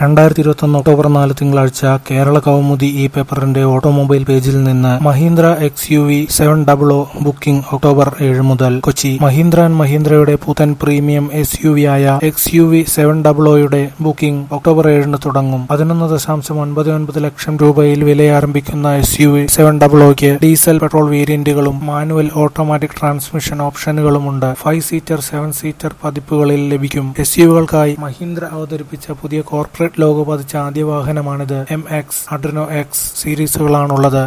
രണ്ടായിരത്തി ഇരുപത്തൊന്ന് ഒക്ടോബർ നാല് തിങ്കളാഴ്ച കേരള കൗമുദി ഈ പേപ്പറിന്റെ ഓട്ടോമൊബൈൽ പേജിൽ നിന്ന് Mahindra X U V seven double O booking October ഏഴ് മുതൽ കൊച്ചി മഹീന്ദ്ര ആൻഡ് മഹീന്ദ്രയുടെ പുത്തൻ പ്രീമിയം എസ് യു വി ആയ X U V seven double ഒയുടെ ബുക്കിംഗ് ഒക്ടോബർ ഏഴിന് തുടങ്ങും പതിനൊന്ന് ദശാംശം ഒൻപത് ഒൻപത് ലക്ഷം രൂപയിൽ വിലയാരംഭിക്കുന്ന S U V seven double ഒക്ക് ഡീസൽ പെട്രോൾ വേരിയന്റുകളും മാനുവൽ ഓട്ടോമാറ്റിക് ട്രാൻസ്മിഷൻ ഓപ്ഷനുകളുമുണ്ട് ഫൈവ് സീറ്റർ സെവൻ സീറ്റർ പതിപ്പുകളിൽ ലഭിക്കും എസ് യുകൾക്കായി മഹീന്ദ്ര അവതരിപ്പിച്ച പുതിയ കോർപ്പറേറ്റ് ലോഗോ പതിച്ച ആദ്യ വാഹനമാണിത് എം എക്സ് അഡ്രിനോ എക്സ് സീരീസുകളാണുള്ളത്